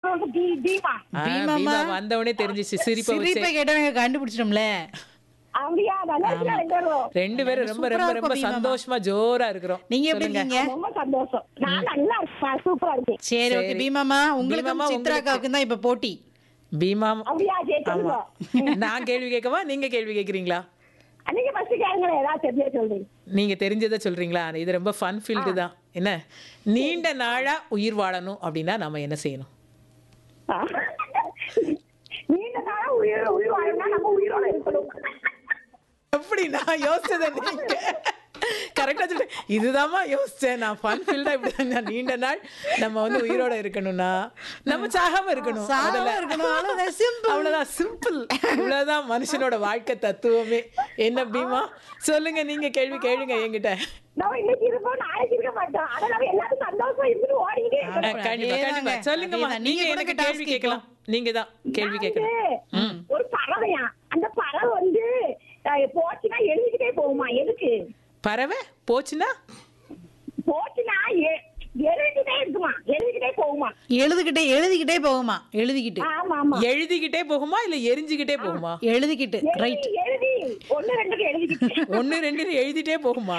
சந்தோஷம் தீ தீமா ஆ, பீமாமா. பீமா வந்தவொடனே தெரிஞ்சிச்சு சிரிப்பை வச்சு சிரிப்பை கேட்டவங்க கண்டுபிடிச்சிட்டோம்ல அப்படியா நல்லா இருக்கா ரெண்டு பேரும் ரெண்டு பேரும் ரொம்ப சூப்பரா ரொம்ப இருக்கும் ரொம்ப பீமாமா. சந்தோஷமா ஜோரா இருக்கிறோம் நீங்க எப்படி இருக்கீங்க ரொம்ப சந்தோஷம் நான் நல்லா இருக்கேன் சூப்பரா இருக்கேன் சரி ஓகே பீமாமா உங்களுக்கும் பீமாமா, சித்ராக்காவுக்கும் தான் இப்ப போட்டி பீமா அப்படியா சரி ஆமா சொல்லுங்க நான் கேள்வி கேட்கவா நீங்க கேள்வி கேக்குறீங்களா நீங்க ஃபர்ஸ்ட் கேளுங்களேன் ஏதாவது தெரிஞ்சே சொல்றீங்க நீங்க தெரிஞ்சதை சொல்றீங்களா இது ரொம்ப ஃபன் ஃபீல்டு தான் என்ன நீண்ட நாளா உயிர் வாழணும் அப்படின்னா நம்ம என்ன செய்யணும் ஆ. நீண்ட நாளா உயிர் உயிர் வாழணும்னா நம்ம உயிரோட இருக்கணும் எப்படி நான் யோசிச்சதை நீங்க கரெக்டா சொல்றேன் இதுதாம்மா யோசிச்சேன் நான் ஃபன் ஃபீல்டா இப்படி நான் நீண்ட நாள் நம்ம வந்து உயிரோட இருக்கணும்னா நம்ம சாகாம இருக்கணும் சாகாம முதல்ல. இருக்கணும், அவ்வளவுதான், simple. அவ்வளவுதான் சிம்பிள் இவ்வளவுதான் மனுஷனோட வாழ்க்கை தத்துவமே என்ன பீமா சொல்லுங்க நீங்க கேள்வி கேளுங்க என்கிட்ட நம்ம இன்னைக்கு இருப்போம் நாளைக்கு இருக்க மாட்டோம் ஆனா நம்ம எல்லாரும் சந்தோஷமா இருந்து ஓடிக்கிட்டே அஹ், இருக்கணும் கண்டிப்பா அதேதாங்க, கண்டிப்பா சொல்லுங்கம்மா அதேதான். நீங்க நீங்க கூட எனக்கு task கேள்வி கேட்கலாம் நீங்க தான் கேள்வி நான் கேட்கலாம் வந்து ஒரு பறவையா அந்த பறவை வந்து அஹ், போச்சுன்னா எழுதிக்கிட்டே போகுமா எதுக்கு பறவை போச்சுன்னா போச்சுன்னா எ- எழுதிக்கிட்டே இருக்குமா எழுதிக்கிட்டே போகுமா எழுதுகிட்டே எழுதிக்கிட்டே போகுமா எழுதிக்கிட்டு ஆமா ஆமா எழுதிக்கிட்டே போகுமா இல்ல எரிஞ்சுக்கிட்டே போகுமா எழுதிக்கிட்டு ரைட் எழுதி எழுதி ஒண்ணு ரெண்டு எழுதிக்கிட்டு ஒண்ணு ரெண்டு எழுதிட்டே போகுமா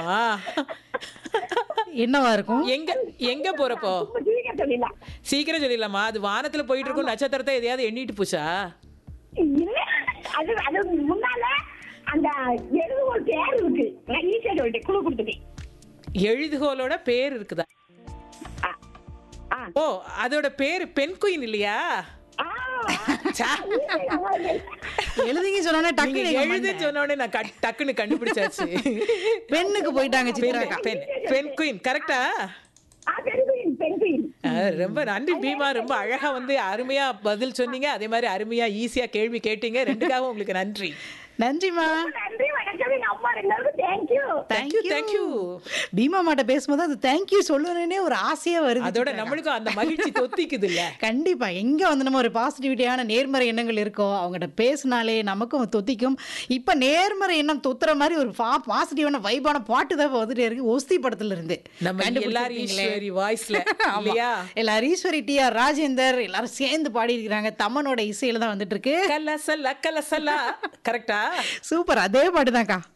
என்னவா இருக்கும் எங்க எங்க போறப்போ சும்மா ஜீவிக்க சொல்லிடலாம் சீக்கிரம் சொல்லிடலாமா அது வானத்துல போயிட்டு இருக்கும் நட்சத்திரத்தை எதையாவது எண்ணிட்டு போச்சா இல்ல அது அது முன்னால அந்த எழுது ஒரு பேர் இருக்கு நான் ஈஸியா சொல்லிட்டேன் குழு கொடுத்துட்டேன் எழுதுகோலோட பேர் இருக்குதா ஆ. ஆ. ஓ அதோட பேர் பெண் குயின் இல்லையா ஆ, சா. எழுதிங்க சொன்னோன்னே நீங்க டக்கு எழுத சொன்ன உடனே நான் கட்- டக்குன்னு கண்டுபிடிச்சாச்சு பெண்ணுக்கு போயிட்டாங்க பெண் சித்ராக்கா பெண் பெண் குயின் கரெக்டா ஆ, பெண் குயின், பெண் குயின். ரொம்ப நன்றி பீமா ரொம்ப அழகா வந்து அருமையா பதில் சொன்னீங்க அதே மாதிரி அருமையா ஈஸியா கேள்வி கேட்டீங்க ரெண்டுக்காகவும் உங்களுக்கு நன்றி நன்றிமா நன்றி வணக்கம் எங்க அம்மா ரெண்டு பேருக்கும் தேங்க்யூ தேங்க்யூ தேங்க்யூ பீமா மாட்ட பேசும்போது அது தேங்க்யூ சொல்லணும்னே ஒரு ஆசையா வருது அதோட சித்ராக்கா. நம்மளுக்கும் அந்த மகிழ்ச்சி தொத்திக்குது இல்ல கண்டிப்பா எங்க வந்து நம்ம ஒரு பாசிட்டிவிட்டியான நேர்மறை எண்ணங்கள் இருக்கோ அவங்ககிட்ட பேசினாலே நமக்கும் தொத்திக்கும் இப்ப நேர்மறை எண்ணம் தொத்துற மாதிரி ஒரு பாசிட்டிவான வைபான பாட்டு தான் இப்ப வந்துட்டே இருக்கு ஒஸ்தி படத்துல இருந்து நம்ம எல்லாரும் கண்டுபிடிச்சிருப்பீங்களே. ஈஸ்வரி வாய்ஸ்ல ஆமா. இல்லையா எல்லாரும் ஈஸ்வரி டி ஆர் ராஜேந்தர் எல்லாரும் சேர்ந்து பாடி இருக்கிறாங்க தமனோட இசையில தான் வந்துட்டு இருக்கு கலசல்லா கலசல்லா கரெக்டா சூப்பர் அதே பாட்டுதான்க்கா